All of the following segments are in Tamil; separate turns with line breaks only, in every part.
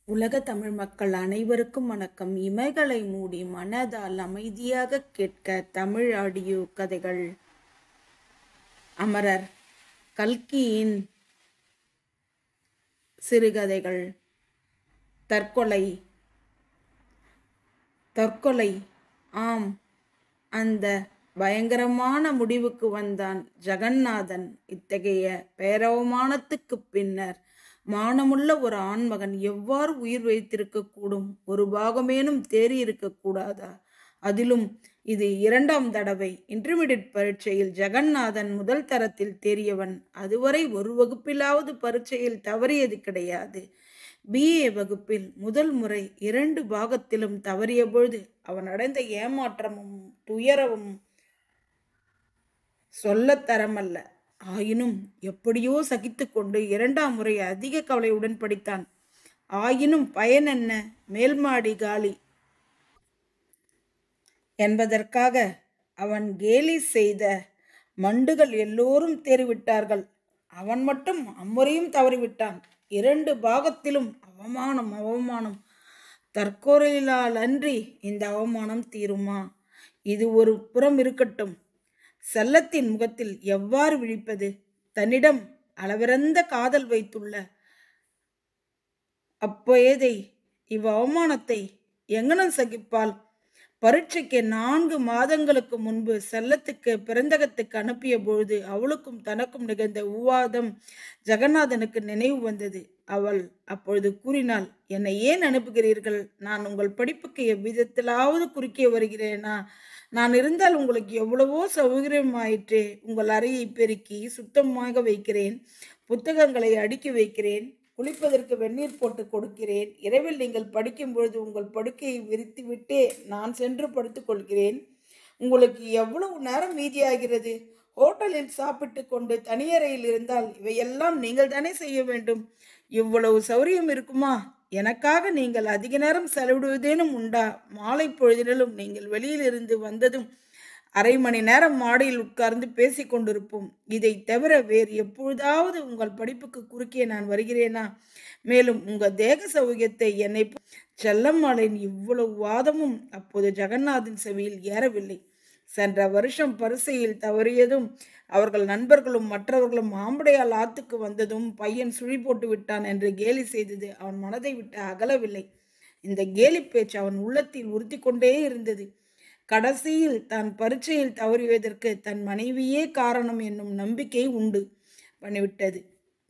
உலக தமிழ் மக்கள் அனைவருக்கும் வணக்கம் இமைகளை மூடி மனதால் அமைதியாக கேட்க தமிழ் ஆடியோ கதைகள் அமரர் கல்கியின் சிறுகதைகள் தற்கொலை தற்கொலை ஆம் அந்த பயங்கரமான முடிவுக்கு வந்தான் ஜெகந்நாதன் இத்தகைய பேரவமானத்துக்குப் பின்னர் மானமுள்ள ஒரு ஆண்மகன் எவ்வாறு உயிர் வைத்திருக்க கூடும் ஒரு பாகமேனும் தேறி இருக்கக்கூடாதா அதிலும் இது இரண்டாம் தடவை இன்டர்மீடியட் பரீட்சையில் ஜெகந்நாதன் முதல் தரத்தில் தேறியவன் அதுவரை ஒரு வகுப்பிலாவது பரீட்சையில் தவறியது கிடையாது பிஏ வகுப்பில் முதல் முறை இரண்டு பாகத்திலும் தவறிய பொழுது அவன் அடைந்த ஏமாற்றமும் துயரமும் சொல்லத் தரமல்ல ஆயினும் எப்படியோ சகித்துக்கொண்டு இரண்டாம் முறை அதிக கவலையுடன் படித்தான் ஆயினும் பயன் என்ன மேல்மாடி காலி என்பதற்காக அவன் கேலி செய்த மண்டுகள் எல்லோரும் தேறிவிட்டார்கள் அவன் மட்டும் அம்முறையும் தவறிவிட்டான் இரண்டு பாகத்திலும் அவமானம் அவமானம் தற்கொலையிலால் அன்றி இந்த அவமானம் தீருமா இது ஒரு புறம் இருக்கட்டும் செல்லத்தின் முகத்தில் எவ்வாறு விழிப்பது தன்னிடம் அளவிறந்த காதல் வைத்துள்ள அப்பேதை இவ் அவமானத்தை எங்கனம் சகிப்பாள் பரீட்சைக்கு நான்கு மாதங்களுக்கு முன்பு செல்லத்துக்கு பிறந்தகத்துக்கு அனுப்பிய பொழுது அவளுக்கும் தனக்கும் நிகழ்ந்த விவாதம் ஜெகநாதனுக்கு நினைவு வந்தது அவள் அப்பொழுது கூறினாள் என்னை ஏன் அனுப்புகிறீர்கள் நான் உங்கள் படிப்புக்கு எவ்விதத்திலாவது குறுக்கே வருகிறேனா நான் இருந்தால் உங்களுக்கு எவ்வளவோ சௌகரியமாயிற்றே உங்கள் அறையை பெருக்கி சுத்தமாக வைக்கிறேன் புத்தகங்களை அடுக்கி வைக்கிறேன் குளிப்பதற்கு வெந்நீர் போட்டு கொடுக்கிறேன் இரவில் நீங்கள் படிக்கும் பொழுது உங்கள் படுக்கையை விரித்து விட்டே நான் சென்று படுத்துக் கொள்கிறேன் உங்களுக்கு எவ்வளவு நேரம் மீதியாகிறது ஹோட்டலில் சாப்பிட்டு கொண்டு தனியறையில் இருந்தால் இவையெல்லாம் நீங்கள் தானே செய்ய வேண்டும் இவ்வளவு சௌரியம் இருக்குமா எனக்காக நீங்கள் அதிக நேரம் செலவிடுவதேனும் உண்டா மாலை பொழுதிலும் நீங்கள் வெளியில் இருந்து வந்ததும் அரை மணி நேரம் மாடியில் உட்கார்ந்து பேசிக் கொண்டிருப்போம் இதை தவிர வேறு எப்பொழுதாவது உங்கள் படிப்புக்கு குறுக்கே நான் வருகிறேனா மேலும் உங்கள் தேக சௌகியத்தை என்னை செல்லம்மாளின் இவ்வளவு வாதமும் அப்போது ஜெகநாதன் செவியில் ஏறவில்லை சென்ற வருஷம் பரிசையில் தவறியதும் அவர்கள் நண்பர்களும் மற்றவர்களும் ஆம்படையால் ஆத்துக்கு வந்ததும் பையன் சுழி போட்டு விட்டான் என்று கேலி செய்தது அவன் மனதை விட்டு அகலவில்லை இந்த கேலி பேச்சு அவன் உள்ளத்தில் உறுத்தி கொண்டே இருந்தது கடைசியில் தான் பரீட்சையில் தவறியதற்கு தன் மனைவியே காரணம் என்னும் நம்பிக்கை உண்டு பண்ணிவிட்டது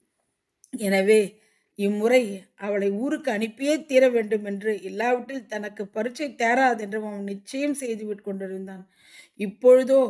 எனவே இம்முறை அவளை ஊருக்கு அனுப்பியே தீர வேண்டும் என்று இல்லாவிட்டில் தனக்கு பரீட்சை தேராதென்று அவன் நிச்சயம் செய்து கொண்டிருந்தான் இப்பொழுதோ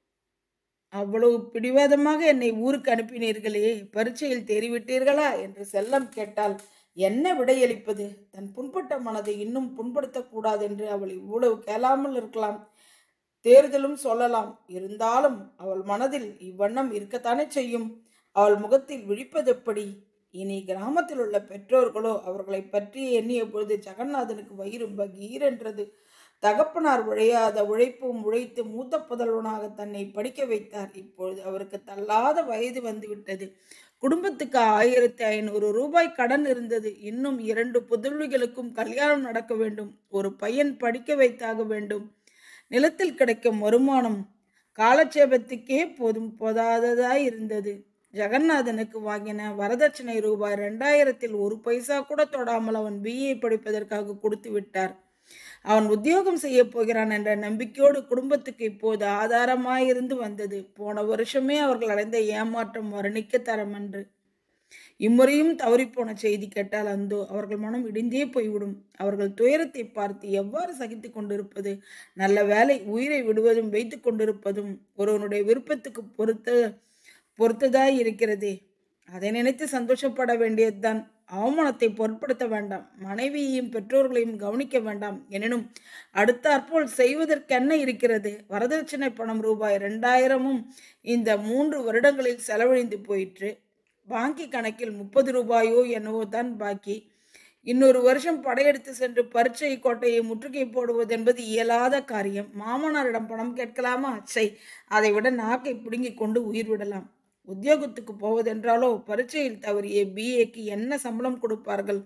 அவ்வளவு பிடிவாதமாக என்னை ஊருக்கு அனுப்பினீர்களே பரீட்சையில் தேறிவிட்டீர்களா என்று செல்லம் கேட்டால் என்ன விடையளிப்பது தன் புண்பட்ட மனதை இன்னும் புண்படுத்தக்கூடாது என்று அவள் இவ்வளவு கேளாமல் இருக்கலாம் தேர்தலும் சொல்லலாம் இருந்தாலும் அவள் மனதில் இவ்வண்ணம் இருக்கத்தானே செய்யும் அவள் முகத்தில் விழிப்பதெப்படி இனி கிராமத்தில் உள்ள பெற்றோர்களோ அவர்களை பற்றி எண்ணிய பொழுது ஜெகநாதனுக்கு வயிறு பகீரென்றது தகப்பனார் உழையாத உழைப்பும் உழைத்து மூத்த புதல்வனாக தன்னை படிக்க வைத்தார் இப்பொழுது அவருக்கு தள்ளாத வயது வந்துவிட்டது குடும்பத்துக்கு ஆயிரத்தி ஐநூறு ரூபாய் கடன் இருந்தது இன்னும் இரண்டு புதல்விகளுக்கும் கல்யாணம் நடக்க வேண்டும் ஒரு பையன் படிக்க வைத்தாக வேண்டும் நிலத்தில் கிடைக்கும் வருமானம் காலட்சேபத்துக்கே போதும் போதாததாய் இருந்தது ஜெகநாதனுக்கு வாங்கின வரதட்சணை ரூபாய் ரெண்டாயிரத்தில் ஒரு பைசா கூட தொடாமல் அவன் பிஏ படிப்பதற்காக கொடுத்து விட்டார் அவன் உத்தியோகம் செய்ய போகிறான் என்ற நம்பிக்கையோடு குடும்பத்துக்கு இப்போது ஆதாரமாயிருந்து வந்தது போன வருஷமே அவர்கள் அடைந்த ஏமாற்றம் வர்ணிக்க தரமன்று இம்முறையும் தவறிப்போன செய்தி கேட்டால் அந்தோ அவர்கள் மனம் இடிந்தே போய்விடும் அவர்கள் துயரத்தை பார்த்து எவ்வாறு சகித்து கொண்டிருப்பது நல்ல வேலை உயிரை விடுவதும் வைத்து கொண்டிருப்பதும் ஒருவனுடைய விருப்பத்துக்கு பொறுத்த பொறுத்ததாய் இருக்கிறதே அதை நினைத்து சந்தோஷப்பட வேண்டியதுதான் அவமானத்தை பொருட்படுத்த வேண்டாம் மனைவியையும் பெற்றோர்களையும் கவனிக்க வேண்டாம் எனினும் அடுத்தாற்போல் செய்வதற்கென்ன இருக்கிறது வரதட்சணை பணம் ரூபாய் ரெண்டாயிரமும் இந்த மூன்று வருடங்களில் செலவழிந்து போயிற்று பாங்கி கணக்கில் முப்பது ரூபாயோ என்னவோ தான் பாக்கி இன்னொரு வருஷம் படையெடுத்து சென்று பரீட்சை கோட்டையை முற்றுகை போடுவது என்பது இயலாத காரியம் மாமனாரிடம் பணம் கேட்கலாமா சை அதை விட நாக்கை பிடுங்கிக் கொண்டு உயிர் விடலாம் உத்தியோகத்துக்கு போவதென்றாலோ பரீட்சையில் தவறிய பிஏக்கு என்ன சம்பளம் கொடுப்பார்கள்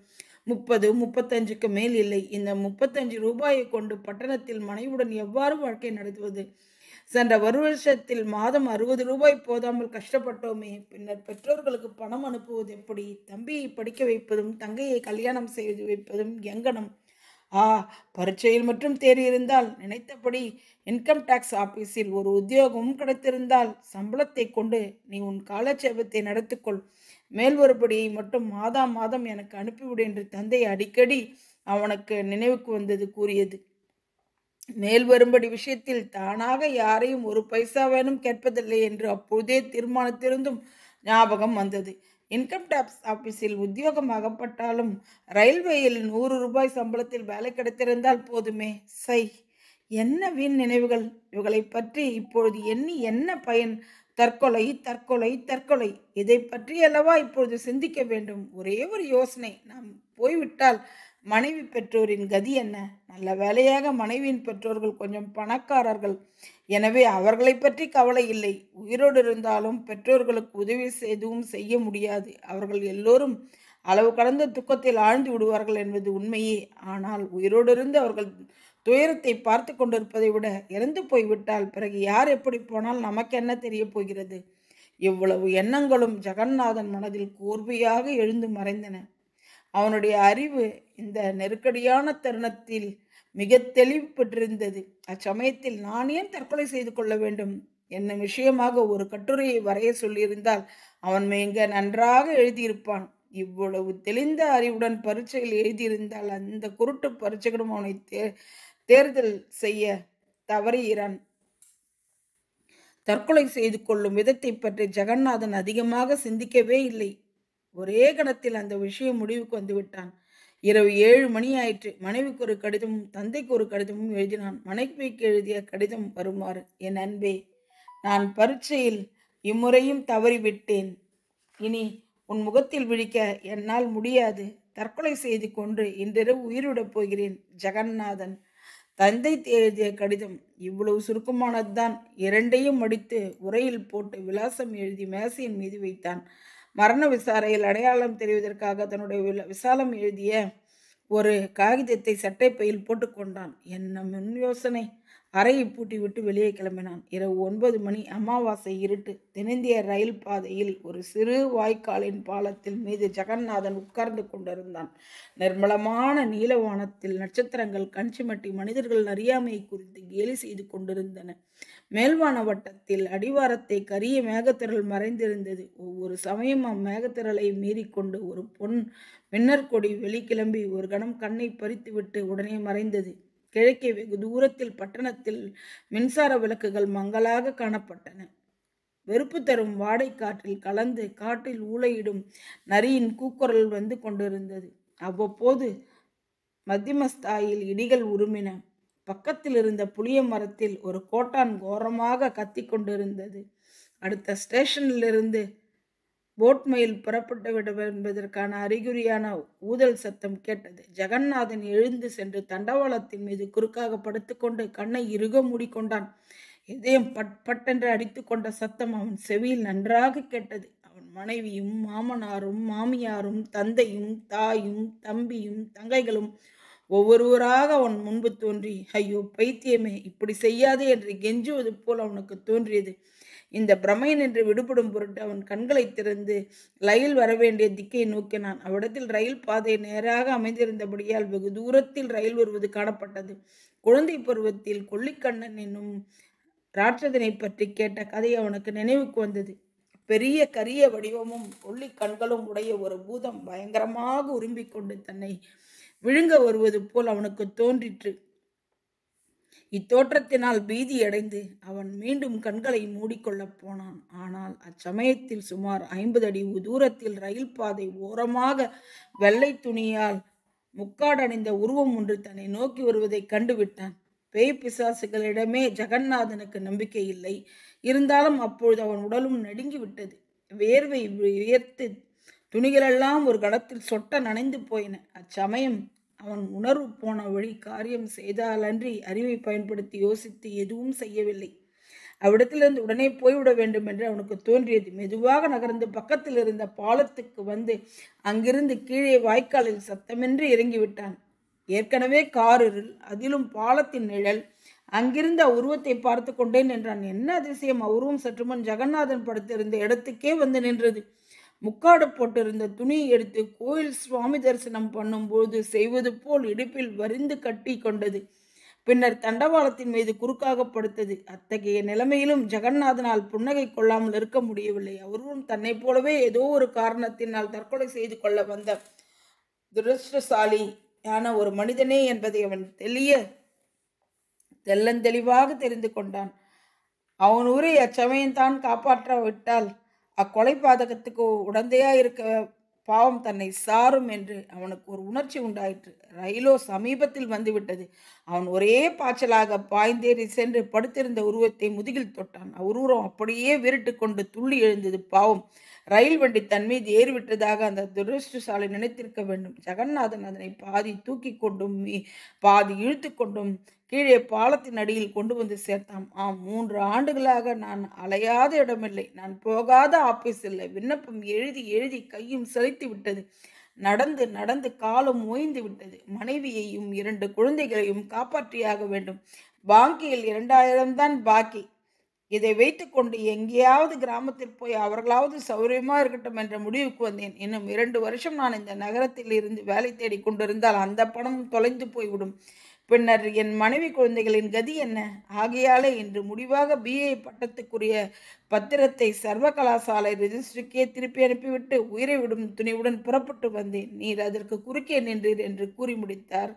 முப்பது முப்பத்தஞ்சுக்கு மேல் இல்லை இந்த முப்பத்தஞ்சு ரூபாயை கொண்டு பட்டணத்தில் மனைவியுடன் எவ்வாறு வாழ்க்கை நடத்துவது சென்ற ஒரு வருஷத்தில் மாதம் அறுபது ரூபாய் போதாமல் கஷ்டப்பட்டோமே பின்னர் பெற்றோர்களுக்கு பணம் அனுப்புவது எப்படி தம்பியை படிக்க வைப்பதும் தங்கையை கல்யாணம் செய்து வைப்பதும் எங்கனம் ஆ பரீட்சையில் மட்டும் தேறியிருந்தால் நினைத்தபடி இன்கம் டேக்ஸ் ஆபீஸில் ஒரு உத்தியோகமும் கிடைத்திருந்தால் சம்பளத்தை கொண்டு நீ உன் காலட்சேபத்தை நடத்திக்கொள் மேல் ஒருபடியை மட்டும் மாதா மாதம் எனக்கு அனுப்பிவிடு என்று தந்தை அடிக்கடி அவனுக்கு நினைவுக்கு வந்தது கூறியது மேல் வரும்படி விஷயத்தில் தானாக யாரையும் ஒரு பைசா வேணும் கேட்பதில்லை என்று அப்பொழுதே தீர்மானித்திருந்தும் ஞாபகம் வந்தது இன்கம் டேக்ஸ் ஆபீஸில் உத்தியோகம் அகப்பட்டாலும் ரயில்வேயில் நூறு ரூபாய் சம்பளத்தில் வேலை கிடைத்திருந்தால் போதுமே சை என்ன வீண் நினைவுகள் இவர்களை பற்றி இப்பொழுது எண்ணி என்ன பயன் தற்கொலை தற்கொலை தற்கொலை இதை பற்றி அல்லவா இப்பொழுது சிந்திக்க வேண்டும் ஒரே ஒரு யோசனை நாம் போய்விட்டால் மனைவி பெற்றோரின் கதி என்ன நல்ல வேலையாக மனைவியின் பெற்றோர்கள் கொஞ்சம் பணக்காரர்கள் எனவே அவர்களை பற்றி கவலை இல்லை உயிரோடு இருந்தாலும் பெற்றோர்களுக்கு உதவி எதுவும் செய்ய முடியாது அவர்கள் எல்லோரும் அளவு கடந்த துக்கத்தில் ஆழ்ந்து விடுவார்கள் என்பது உண்மையே ஆனால் உயிரோடு இருந்து அவர்கள் துயரத்தை பார்த்து கொண்டிருப்பதை விட இறந்து போய்விட்டால் பிறகு யார் எப்படி போனால் நமக்கு என்ன தெரிய போகிறது இவ்வளவு எண்ணங்களும் ஜெகநாதன் மனதில் கோர்வையாக எழுந்து மறைந்தன அவனுடைய அறிவு இந்த நெருக்கடியான தருணத்தில் மிக தெளிவு பெற்றிருந்தது அச்சமயத்தில் நான் ஏன் தற்கொலை செய்து கொள்ள வேண்டும் என்ன விஷயமாக ஒரு கட்டுரையை வரைய சொல்லியிருந்தால் அவன் மிக நன்றாக எழுதியிருப்பான் இவ்வளவு தெளிந்த அறிவுடன் பரீட்சையில் எழுதியிருந்தால் அந்த குருட்டு பரீட்சைகளும் அவனை தே தேர்தல் செய்ய தவறுகிறான் தற்கொலை செய்து கொள்ளும் விதத்தை பற்றி ஜெகநாதன் அதிகமாக சிந்திக்கவே இல்லை ஒரே கணத்தில் அந்த விஷயம் முடிவுக்கு வந்து விட்டான் இரவு ஏழு மணி ஆயிற்று மனைவிக்கு ஒரு கடிதமும் தந்தைக்கு ஒரு கடிதமும் எழுதினான் மனைவிக்கு எழுதிய கடிதம் வருமாறு என் அன்பே நான் பரீட்சையில் இம்முறையும் தவறிவிட்டேன் இனி உன் முகத்தில் விழிக்க என்னால் முடியாது தற்கொலை செய்து கொண்டு இன்றிரவு உயிரிடப் போகிறேன் ஜெகநாதன் தந்தை எழுதிய கடிதம் இவ்வளவு சுருக்கமானதுதான் இரண்டையும் மடித்து உரையில் போட்டு விலாசம் எழுதி மேசையின் மீது வைத்தான் மரண விசாரையில் அடையாளம் தெரிவதற்காக தன்னுடைய வில- விசாலம் எழுதிய ஒரு காகிதத்தை சட்டைப்பையில் போட்டுக்கொண்டான் என்ன முன் யோசனை அறையை பூட்டிவிட்டு வெளியே கிளம்பினான் இரவு ஒன்பது மணி அமாவாசை இருட்டு தென்னிந்திய ரயில் பாதையில் ஒரு சிறு வாய்க்காலின் பாலத்தில் மீது ஜெகநாதன் உட்கார்ந்து கொண்டிருந்தான் நிர்மலமான நீலவானத்தில் நட்சத்திரங்கள் கஞ்சிமட்டி மனிதர்கள் அறியாமையை குறித்து கேலி செய்து கொண்டிருந்தன மேல்வான வட்டத்தில் அடிவாரத்தை கரிய மேகத்திரள் மறைந்திருந்தது ஒவ்வொரு சமயம் அம்மேகத்திரளை மீறிக்கொண்டு ஒரு பொன் மின்னற்கொடி வெளிக்கிளம்பி ஒரு கணம் கண்ணை பறித்துவிட்டு உடனே மறைந்தது கிழக்கே வெகு தூரத்தில் பட்டணத்தில் மின்சார விளக்குகள் மங்கலாக காணப்பட்டன வெறுப்பு தரும் வாடை காற்றில் கலந்து காற்றில் ஊளையிடும் நரியின் கூக்குரல் வந்து கொண்டிருந்தது அவ்வப்போது மத்தியமஸ்தாயில் இடிகள் உருமின பக்கத்தில் இருந்த புளிய மரத்தில் ஒரு கோட்டான் கோரமாக கத்திக் கொண்டிருந்தது அடுத்த ஸ்டேஷனிலிருந்து போட் மயில் புறப்பட்டு விட என்பதற்கான அறிகுறியான ஊதல் சத்தம் கேட்டது ஜெகநாதன் எழுந்து சென்று தண்டவாளத்தின் மீது குறுக்காக படுத்துக்கொண்டு கண்ணை இறுக மூடிக்கொண்டான் இதயம் பட் பட்டென்று அடித்து கொண்ட சத்தம் அவன் செவியில் நன்றாக கேட்டது அவன் மனைவியும் மாமனாரும் மாமியாரும் தந்தையும் தாயும் தம்பியும் தங்கைகளும் ஒவ்வொருவராக அவன் முன்பு தோன்றி ஐயோ பைத்தியமே இப்படி செய்யாதே என்று கெஞ்சுவது போல் அவனுக்கு தோன்றியது இந்த பிரமையன் என்று விடுபடும் பொருட்டு அவன் கண்களை திறந்து ரயில் வரவேண்டிய திக்கை நோக்கினான் அவ்விடத்தில் ரயில் பாதை நேராக அமைந்திருந்தபடியால் வெகு தூரத்தில் ரயில் வருவது காணப்பட்டது குழந்தை பருவத்தில் கொல்லிக்கண்ணன் என்னும் ராட்சதனை பற்றி கேட்ட கதை அவனுக்கு நினைவுக்கு வந்தது பெரிய கரிய வடிவமும் கொள்ளி கண்களும் உடைய ஒரு பூதம் பயங்கரமாக உரும்பிக் கொண்டு தன்னை விழுங்க வருவது போல் அவனுக்கு தோன்றிற்று இத்தோற்றத்தினால் பீதியடைந்து அவன் மீண்டும் கண்களை மூடிக்கொள்ளப் போனான் ஆனால் அச்சமயத்தில் சுமார் ஐம்பது அடி தூரத்தில் ரயில் பாதை ஓரமாக வெள்ளை துணியால் முக்காடணிந்த உருவம் ஒன்று தன்னை நோக்கி வருவதை கண்டுவிட்டான் பேய் பிசாசுகளிடமே ஜெகநாதனுக்கு நம்பிக்கை இல்லை இருந்தாலும் அப்பொழுது அவன் உடலும் நடுங்கி விட்டது வேர்வை வியர்த்து துணிகளெல்லாம் ஒரு கடத்தில் சொட்ட நனைந்து போயின அச்சமயம் அவன் உணர்வு போன வழி காரியம் செய்தாலன்றி அறிவை பயன்படுத்தி யோசித்து எதுவும் செய்யவில்லை அவ்விடத்திலிருந்து உடனே போய்விட வேண்டும் என்று அவனுக்கு தோன்றியது மெதுவாக நகர்ந்து பக்கத்தில் இருந்த பாலத்துக்கு வந்து அங்கிருந்து கீழே வாய்க்காலில் சத்தமின்றி இறங்கிவிட்டான் ஏற்கனவே காரில் அதிலும் பாலத்தின் நிழல் அங்கிருந்த உருவத்தை பார்த்து கொண்டேன் என்றான் என்ன அதிசயம் உருவம் சற்றுமுன் ஜெகநாதன் படுத்திருந்த இடத்துக்கே வந்து நின்றது முக்காடு போட்டிருந்த துணியை எடுத்து கோயில் சுவாமி தரிசனம் பண்ணும்போது செய்வது போல் இடுப்பில் வரிந்து கட்டி கொண்டது பின்னர் தண்டவாளத்தின் மீது குறுக்காக படுத்தது அத்தகைய நிலைமையிலும் ஜெகநாதனால் புன்னகை கொள்ளாமல் இருக்க முடியவில்லை அவரும் தன்னைப் போலவே ஏதோ ஒரு காரணத்தினால் தற்கொலை செய்து கொள்ள வந்த துரஷ்டசாலியான ஒரு மனிதனே என்பதை அவன் தெளிய தெள்ளந்தெளிவாக தெரிந்து கொண்டான் அவன் ஊரை அச்சமயம்தான் காப்பாற்ற விட்டால் அக்கொலை பாதகத்துக்கு உடந்தையா இருக்க பாவம் தன்னை சாரும் என்று அவனுக்கு ஒரு உணர்ச்சி உண்டாயிற்று ரயிலோ சமீபத்தில் வந்துவிட்டது அவன் ஒரே பாய்ச்சலாக பாய்ந்தேறி சென்று படுத்திருந்த உருவத்தை முதுகில் தொட்டான் உருவம் அப்படியே விருட்டு கொண்டு துள்ளி எழுந்தது பாவம் ரயில் வண்டி தன் மீது ஏறிவிட்டதாக அந்த துரஷ்டசாலை நினைத்திருக்க வேண்டும் ஜெகநாதன் அதனை பாதி தூக்கி கொண்டும் மீ- பாதி இழுத்து கொண்டும் கீழே பாலத்தின் அடியில் கொண்டு வந்து சேர்த்தான் ஆம் மூன்று ஆண்டுகளாக நான் அலையாத இடமில்லை நான் போகாத ஆபீஸ் இல்லை விண்ணப்பம் எழுதி எழுதி கையும் செலுத்தி விட்டது நடந்து நடந்து காலம் ஓய்ந்து விட்டது மனைவியையும் இரண்டு குழந்தைகளையும் காப்பாற்றியாக வேண்டும் பாங்கியில் இரண்டாயிரம் தான் பாக்கி இதை வைத்துக்கொண்டு எங்கேயாவது கிராமத்தில் போய் அவர்களாவது சௌரியமா இருக்கட்டும் என்ற முடிவுக்கு வந்தேன் இன்னும் இரண்டு வருஷம் நான் இந்த நகரத்தில் இருந்து வேலை தேடி கொண்டிருந்தால் அந்த பணம் தொலைந்து போய்விடும் பின்னர் என் மனைவி குழந்தைகளின் கதி என்ன ஆகையாலே இன்று முடிவாக பிஏ பட்டத்துக்குரிய பத்திரத்தை சர்வ கலாசாலை ரெஜிஸ்ட்ரிக்கே திருப்பி அனுப்பிவிட்டு உயிரை விடும் துணிவுடன் புறப்பட்டு வந்தேன் நீர் அதற்கு குறுக்கே நின்றீர் என்று கூறி முடித்தார்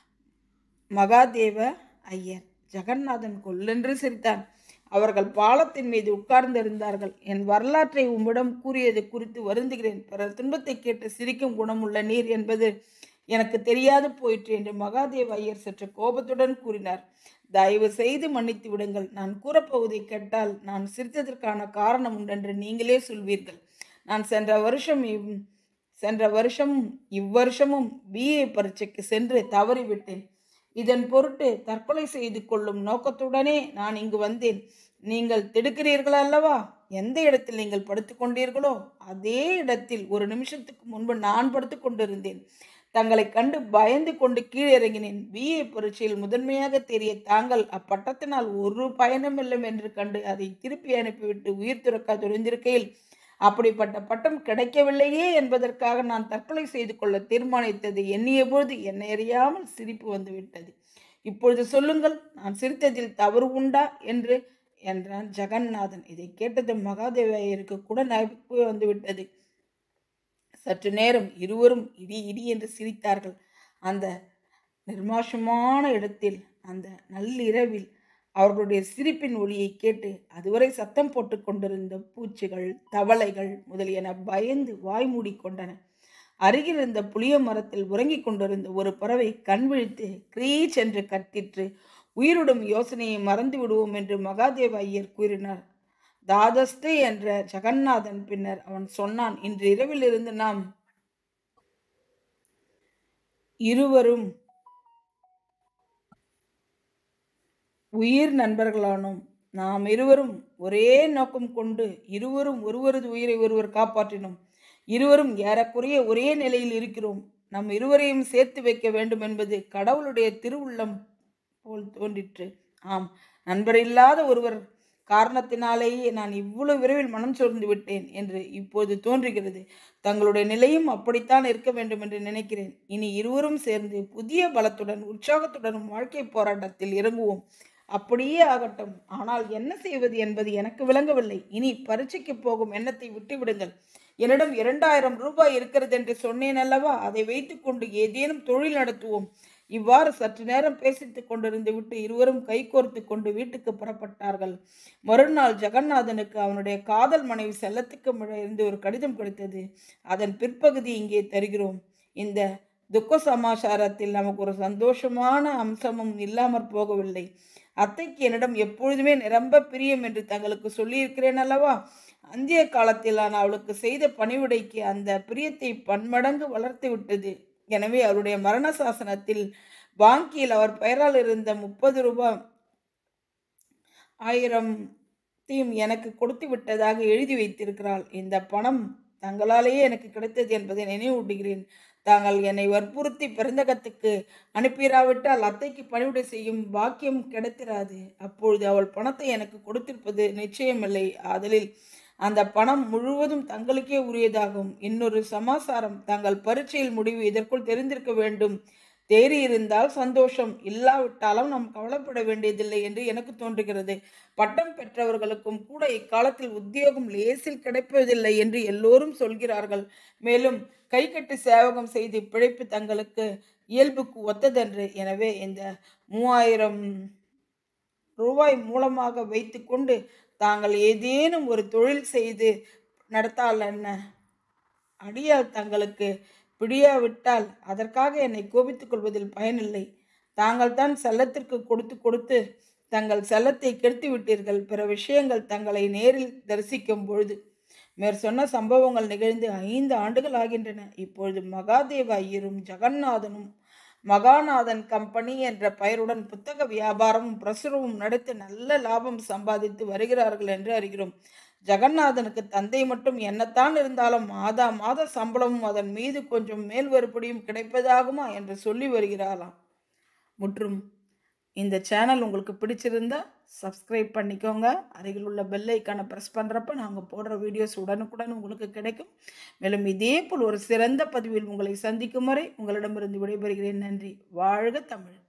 மகாதேவ ஐயர் ஜெகநாதன் கொல்லென்று சிரித்தான் அவர்கள் பாலத்தின் மீது உட்கார்ந்திருந்தார்கள் என் வரலாற்றை உம்மிடம் கூறியது குறித்து வருந்துகிறேன் பிறர் துன்பத்தை கேட்டு சிரிக்கும் குணமுள்ள நீர் என்பது எனக்கு தெரியாது போயிற்று என்று மகாதேவ ஐயர் சற்று கோபத்துடன் கூறினார் தயவு செய்து மன்னித்து விடுங்கள் நான் கூறப்போவதை கேட்டால் நான் சிரித்ததற்கான காரணம் உண்டென்று நீங்களே சொல்வீர்கள் நான் சென்ற வருஷம் இவ்- சென்ற வருஷமும் இவ்வருஷமும் பிஏ பரீட்சைக்கு சென்று தவறிவிட்டேன் இதன் பொருட்டு தற்கொலை செய்து கொள்ளும் நோக்கத்துடனே நான் இங்கு வந்தேன் நீங்கள் திடுக்கிறீர்கள் அல்லவா எந்த இடத்தில் நீங்கள் படுத்துக் கொண்டீர்களோ அதே இடத்தில் ஒரு நிமிஷத்துக்கு முன்பு நான் படுத்துக் கொண்டிருந்தேன் தங்களை கண்டு பயந்து கொண்டு கீழே இறங்கினேன் பிஏ பரீட்சையில் முதன்மையாக தெரிய தாங்கள் அப்பட்டத்தினால் ஒரு பயனுமில்லை என்று கண்டு அதை திருப்பி அனுப்பிவிட்டு உயிர் துறக்க துணிந்திருக்கையில் அப்படிப்பட்ட பட்டம் கிடைக்கவில்லையே என்பதற்காக நான் தற்கொலை செய்து கொள்ள தீர்மானித்ததை எண்ணிய பொழுது என்னை அறியாமல் சிரிப்பு வந்துவிட்டது இப்பொழுது சொல்லுங்கள் நான் சிரித்ததில் தவறு உண்டா என்று என்றான் ஜெகநாதன் இதை கேட்டதும் மகாதேவையருக்கு கூட நகைப்பு வந்துவிட்டது சற்று நேரம் இருவரும் இடி இடி என்று சிரித்தார்கள் அந்த நிர்மாஷமான இடத்தில் அந்த நள்ளிரவில் அவர்களுடைய சிரிப்பின் ஒலியை கேட்டு அதுவரை சத்தம் போட்டு கொண்டிருந்த பூச்சிகள் தவளைகள் முதலியன பயந்து வாய் மூடிக்கொண்டன அருகில் இருந்த புளிய மரத்தில் உறங்கிக் கொண்டிருந்த ஒரு பறவை கண் விழித்து கிரீச் என்று கத்திற்று உயிருடும் யோசனையை மறந்து விடுவோம் என்று மகாதேவ ஐயர் கூறினார் தாதஸ்து என்ற ஜெகநாதன் பின்னர் அவன் சொன்னான் இன்று இரவிலிருந்து நாம் இருவரும் உயிர் நண்பர்களானோம் நாம் இருவரும் ஒரே நோக்கம் கொண்டு இருவரும் ஒருவரது உயிரை ஒருவர் காப்பாற்றினோம் இருவரும் ஏறக்குறைய ஒரே நிலையில் இருக்கிறோம் நம் இருவரையும் சேர்த்து வைக்க வேண்டும் என்பது கடவுளுடைய திருவுள்ளம் போல் தோன்றிற்று ஆம் நண்பர் இல்லாத ஒருவர் காரணத்தினாலேயே நான் இவ்வளவு விரைவில் மனம் சோர்ந்து விட்டேன் என்று இப்போது தோன்றுகிறது தங்களுடைய நிலையும் அப்படித்தான் இருக்க வேண்டும் என்று நினைக்கிறேன் இனி இருவரும் சேர்ந்து புதிய பலத்துடன் உற்சாகத்துடனும் வாழ்க்கை போராட்டத்தில் இறங்குவோம் அப்படியே ஆகட்டும் ஆனால் என்ன செய்வது என்பது எனக்கு விளங்கவில்லை இனி பரீட்சைக்கு போகும் எண்ணத்தை விட்டு விடுங்கள் என்னிடம் இரண்டாயிரம் ரூபாய் இருக்கிறது என்று சொன்னேன் அல்லவா அதை வைத்துக்கொண்டு ஏதேனும் தொழில் நடத்துவோம் இவ்வாறு சற்று நேரம் பேசித்துக் கொண்டிருந்து விட்டு இருவரும் கைகோர்த்து கொண்டு வீட்டுக்கு புறப்பட்டார்கள் மறுநாள் ஜெகநாதனுக்கு அவனுடைய காதல் மனைவி செல்லத்துக்கு இருந்து ஒரு கடிதம் கிடைத்தது அதன் பிற்பகுதி இங்கே தருகிறோம் இந்த துக்க சமாச்சாரத்தில் நமக்கு ஒரு சந்தோஷமான அம்சமும் இல்லாமற் போகவில்லை அத்தைக்கு என்னிடம் எப்பொழுதுமே நிரம்ப பிரியம் என்று தங்களுக்கு சொல்லியிருக்கிறேன் அல்லவா அந்திய காலத்தில் நான் அவளுக்கு செய்த பணிவிடைக்கு அந்த பிரியத்தை பன்மடங்கு வளர்த்து விட்டது எனவே அவருடைய மரண சாசனத்தில் பாங்கியில் அவர் பெயரால் இருந்த முப்பது ரூபாய் ஆயிரம் பணத்தையும் எனக்கு கொடுத்து விட்டதாக எழுதி வைத்திருக்கிறாள் இந்த பணம் தங்களாலேயே எனக்கு கிடைத்தது என்பதை நினைவூட்டுகிறேன் தாங்கள் என்னை வற்புறுத்தி பிறந்தகத்துக்கு அனுப்பிராவிட்டால் அத்தைக்கு பணிவிடை செய்யும் பாக்கியம் கிடைத்திராது அப்பொழுது அவள் பணத்தை எனக்கு கொடுத்திருப்பது நிச்சயமில்லை ஆதலில் அந்த பணம் முழுவதும் தங்களுக்கே உரியதாகும் இன்னொரு சமாசாரம் தங்கள் பரீட்சையில் முடிவு இதற்குள் தெரிந்திருக்க வேண்டும் தேறி இருந்தால் சந்தோஷம் இல்லாவிட்டாலும் நாம் கவலைப்பட வேண்டியதில்லை என்று எனக்கு தோன்றுகிறது பட்டம் பெற்றவர்களுக்கும் கூட இக்காலத்தில் உத்தியோகம் லேசில் கிடைப்பதில்லை என்று எல்லோரும் சொல்கிறார்கள் மேலும் கைகட்டி சேவகம் செய்து பிழைப்பு தங்களுக்கு இயல்புக்கு ஒத்ததென்று எனவே இந்த மூவாயிரம் ரூபாய் மூலமாக வைத்துக்கொண்டு தாங்கள் ஏதேனும் ஒரு தொழில் செய்து நடத்தால் என்ன அடியால் தங்களுக்கு பிடியாவிட்டால் அதற்காக என்னை கோபித்துக் கொள்வதில் பயனில்லை தாங்கள் தான் செல்லத்திற்கு கொடுத்து கொடுத்து தங்கள் செல்லத்தை கெடுத்து விட்டீர்கள் பிற விஷயங்கள் தங்களை நேரில் தரிசிக்கும் பொழுது மேற் சொன்ன சம்பவங்கள் நிகழ்ந்து ஐந்து ஆண்டுகள் ஆகின்றன இப்பொழுது மகாதேவ ஐயரும் ஜெகநாதனும் மகாநாதன் கம்பெனி என்ற பெயருடன் புத்தக வியாபாரமும் பிரசுரமும் நடத்தி நல்ல லாபம் சம்பாதித்து வருகிறார்கள் என்று அறிகிறோம் ஜெகநாதனுக்கு தந்தை மட்டும் என்னத்தான் இருந்தாலும் மாதா மாத சம்பளமும் அதன் மீது கொஞ்சம் மேல் வறுபடியும் கிடைப்பதாகுமா என்று சொல்லி வருகிறாராம் முற்றும் இந்த சேனல் உங்களுக்கு பிடிச்சிருந்தா சப்ஸ்கிரைப் பண்ணிக்கோங்க அருகில் உள்ள பெல் ஐக்கானை ப்ரெஸ் பண்ணுறப்ப நாங்கள் போடுற வீடியோஸ் உடனுக்குடன் உங்களுக்கு கிடைக்கும் மேலும் இதே போல் ஒரு சிறந்த பதிவில் உங்களை சந்திக்கும் வரை உங்களிடமிருந்து விடைபெறுகிறேன் நன்றி வாழ்க தமிழ்